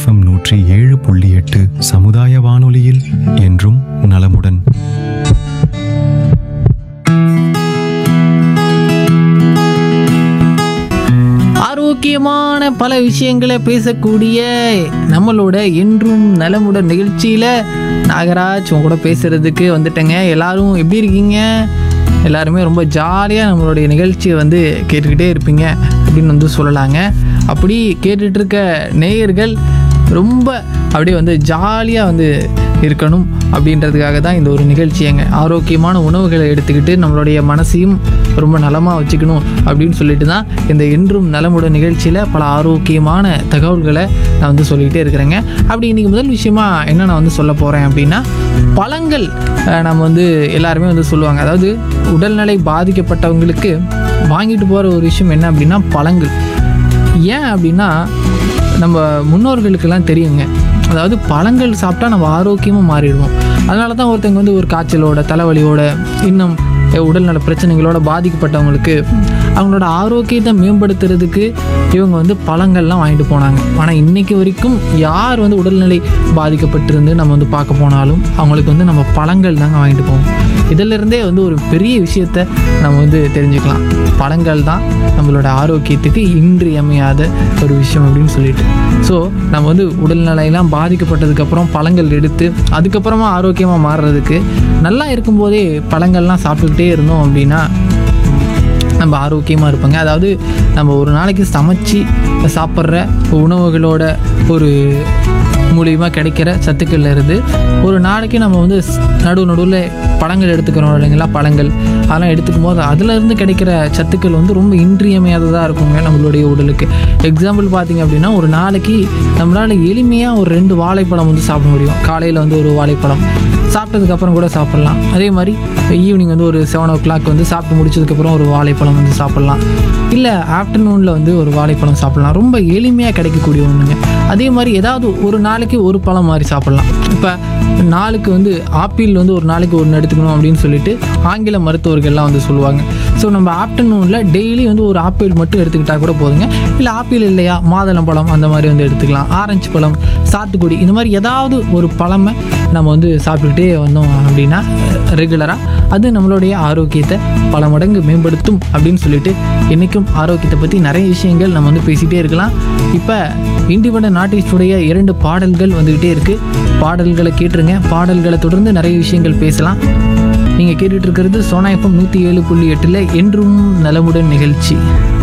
FM நூற்றி ஏழு புள்ளி எட்டு சமுதாய வானொலியில் என்றும் நலமுடன் ஆரோக்கியமான பல விஷயங்களை பேசக்கூடிய நம்மளோட என்றும் நலமுடன் நிகழ்ச்சியில் நாகராஜ் உங்க கூட பேசுகிறதுக்கு வந்துட்டேங்க எல்லாரும் எப்படி இருக்கீங்க எல்லாருமே ரொம்ப ஜாலியாக நம்மளுடைய நிகழ்ச்சியை வந்து கேட்டுக்கிட்டே இருப்பீங்க அப்படின்னு வந்து சொல்லலாங்க அப்படி கேட்டுட்டு இருக்க நேயர்கள் ரொம்ப அப்படியே வந்து ஜாலியாக வந்து இருக்கணும் அப்படின்றதுக்காக தான் இந்த ஒரு நிகழ்ச்சியங்க ஆரோக்கியமான உணவுகளை எடுத்துக்கிட்டு நம்மளுடைய மனசையும் ரொம்ப நலமாக வச்சுக்கணும் அப்படின்னு சொல்லிட்டு தான் இந்த என்றும் நலமுடன் நிகழ்ச்சியில் பல ஆரோக்கியமான தகவல்களை நான் வந்து சொல்லிகிட்டே இருக்கிறேங்க அப்படி இன்றைக்கி முதல் விஷயமா என்ன நான் வந்து சொல்ல போகிறேன் அப்படின்னா பழங்கள் அஹ், நம்ம வந்து எல்லாருமே வந்து சொல்லுவாங்க அதாவது உடல்நிலை பாதிக்கப்பட்டவங்களுக்கு வாங்கிட்டு போகிற ஒரு விஷயம் என்ன அப்படின்னா பழங்கள் ஏன் அப்படின்னா நம்ம முன்னோர்களுக்கெல்லாம் தெரியுங்க அதாவது பழங்கள் சாப்பிட்டா நம்ம ஆரோக்கியமாக மாறிடுவோம் அதனால தான் ஒருத்தங்க வந்து ஒரு காய்ச்சலோட தலைவலியோட இன்னும் உடல்நல பிரச்சனைகளோட பாதிக்கப்பட்டவங்களுக்கு அவங்களோட ஆரோக்கியத்தை மேம்படுத்துறதுக்கு இவங்க வந்து பழங்கள்லாம் வாங்கிட்டு போனாங்க ஆனால் இன்னைக்கு வரைக்கும் யார் வந்து உடல்நிலை பாதிக்கப்பட்டிருந்து நம்ம வந்து பார்க்க போனாலும் அவங்களுக்கு வந்து நம்ம பழங்கள் தாங்க வாங்கிட்டு போவோம் இதிலிருந்தே வந்து ஒரு பெரிய விஷயத்த நம்ம வந்து தெரிஞ்சுக்கலாம் பழங்கள் தான் நம்மளோட ஆரோக்கியத்துக்கு இன்றியமையாத ஒரு விஷயம் அப்படின்னு சொல்லிட்டு ஸோ நம்ம வந்து உடல்நிலையெல்லாம் பாதிக்கப்பட்டதுக்கப்புறம் பழங்கள் எடுத்து அதுக்கப்புறமா ஆரோக்கியமாக மாறுறதுக்கு நல்லா இருக்கும்போதே பழங்கள்லாம் சாப்பிட்டுக்கிட்டே இருந்தோம் அப்படின்னா நம்ம ஆரோக்கியமாக இருப்போங்க அதாவது நம்ம ஒரு நாளைக்கு சமைச்சு சாப்பிட்ற உணவுகளோட ஒரு மூலியமாக கிடைக்கிற சத்துக்கள்ல இருந்து ஒரு நாளைக்கு நம்ம வந்து ஸ்- நடு நடுவில் பழங்கள் எடுத்துக்கிறோம் இல்லைங்களா பழங்கள் அதெல்லாம் எடுத்துக்கும் போது அதுலேருந்து கிடைக்கிற சத்துக்கள் வந்து ரொம்ப இன்றியமையாததாக இருக்குங்க நம்மளுடைய உடலுக்கு எக்ஸாம்பிள் பார்த்தீங்க அப்படின்னா ஒரு நாளைக்கு நம்மளால் எளிமையாக ஒரு ரெண்டு வாழைப்பழம் வந்து சாப்பிட முடியும் காலையில் வந்து ஒரு வாழைப்பழம் சாப்பிட்டதுக்கப்புறம் கூட சாப்பிட்லாம் அதே மாதிரி ஈவினிங் வந்து ஒரு செவன் ஓ கிளாக் வந்து சாப்பிட்டு முடிச்சதுக்கப்புறம் ஒரு வாழைப்பழம் வந்து சாப்பிட்லாம் இல்லை ஆஃப்டர்நூனில் வந்து ஒரு வாழைப்பழம் சாப்பிட்லாம் ரொம்ப எளிமையாக கிடைக்கக்கூடிய ஒன்றுங்க அதே மாதிரி ஏதாவது ஒரு நாளைக்கு ஒரு பழம் மாதிரி சாப்பிட்லாம் இப்போ நாளுக்கு வந்து ஆப்பிள் வந்து ஒரு நாளைக்கு ஒன்று எடுத்துக்கணும் அப்படின்னு சொல்லிட்டு ஆங்கில மருத்துவர்கள்லாம் வந்து சொல்லுவாங்க ஸோ நம்ம ஆஃப்டர்நூனில் டெய்லி வந்து ஒரு ஆப்பிள் மட்டும் எடுத்துக்கிட்டால் கூட போதுங்க இல்லை ஆப்பிள் இல்லையா மாதுளம் பழம் அந்த மாதிரி வந்து எடுத்துக்கலாம் ஆரஞ்சு பழம் சாத்துக்குடி இந்த மாதிரி ஏதாவது ஒரு பழமை நம்ம வந்து சாப்பிட்டுக்கிட்டே வந்தோம் அப்படின்னா ரெகுலராக அது நம்மளுடைய ஆரோக்கியத்தை பல மடங்கு மேம்படுத்தும் அப்படின்னு சொல்லிட்டு இன்றைக்கும் ஆரோக்கியத்தை பற்றி நிறைய விஷயங்கள் நம்ம வந்து பேசிகிட்டே இருக்கலாம் இப்போ இண்டிபெண்ட் ஆர்டிஸ்டுடைய இரண்டு பாடல்கள் வந்துக்கிட்டே இருக்குது பாடல்களை கேட்டுருங்க பாடல்களை தொடர்ந்து நிறைய விஷயங்கள் பேசலாம் நீங்கள் கேட்டுட்டு இருக்கிறது சோனா எஃப்எம் நூற்றி ஏழு புள்ளி எட்டில் என்றும் நலமுடன் நிகழ்ச்சி